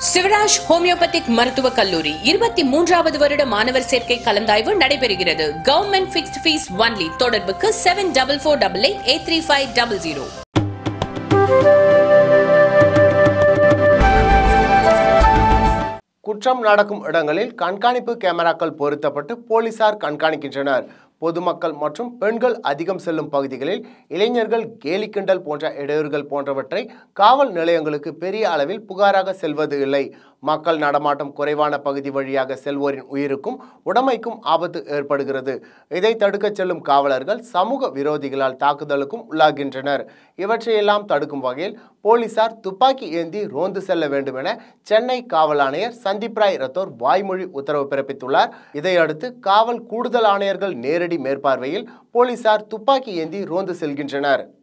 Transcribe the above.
Shivraj homeopathic மருத்துவக் கல்லூரி இருபத்தி மூன்றாவது வருட மாணவர் சேர்க்கை கலந்தாய்வு நடைபெறுகிறது கவர்மெண்ட் பிக்ஸ்ட் ஃபீஸ் ஒன்லி தொடர்புக்கு seven double four double eight eight three five double zero குற்றம் நடக்கும் இடங்களில் கண்காணிப்பு கேமராக்கள் பொருத்தப்பட்டு போலீசார் கண்காணிக்கின்றனர் பொதுமக்கள் மற்றும் பெண்கள் அதிகம் செல்லும் பகுதிகளில் இளைஞர்கள் கேலி கிண்டல் போன்ற இடையூறுகள் போன்றவற்றை காவல் நிலையங்களுக்கு பெரிய அளவில் புகாராக செல்வது இல்லை மக்கள் நடமாட்டம் குறைவான பகுதி வழியாக செல்வோரின் உயிருக்கும் உடமைக்கும் ஆபத்து ஏற்படுகிறது இதை தடுக்கச் செல்லும் காவலர்கள் சமூக விரோதிகளால் தாக்குதலுக்கும் உள்ளாகின்றனர் இவற்றையெல்லாம் தடுக்கும் வகையில் போலீசார் துப்பாக்கி ஏந்தி ரோந்து செல்ல வேண்டும் என சென்னை காவல் ஆணையர் சந்தீப் ராய் ரத்தோர் வாய்மொழி உத்தரவு பிறப்பித்துள்ளார் இதையடுத்து காவல் கூடுதல் ஆணையர்கள் நேரடி மேற்பார்வையில் போலீசார் துப்பாக்கி ஏந்தி ரோந்து செல்கின்றனர்